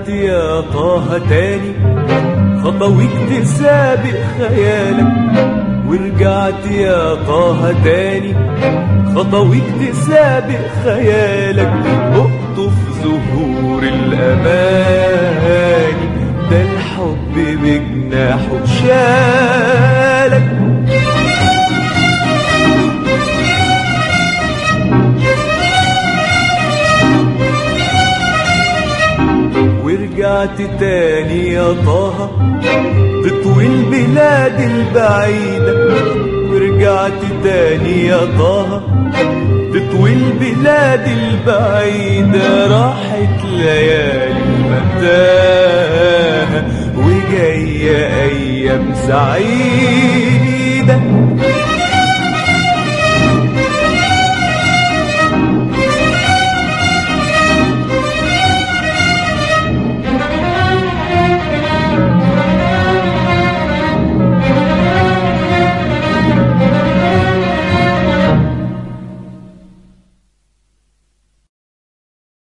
ورجعت يا طه تاني خطويك تسابق خيالك ورجعت يا طه تاني خطويك تسابق خيالك اقطف زهور الاماني ده الحب بجناحه شالك ورجعت تاني يا طه تطوي البلاد البعيدة ورجعت تاني يا طه تطوي البلاد البعيدة راحت ليالي المتاهة وجاية أيام سعيدة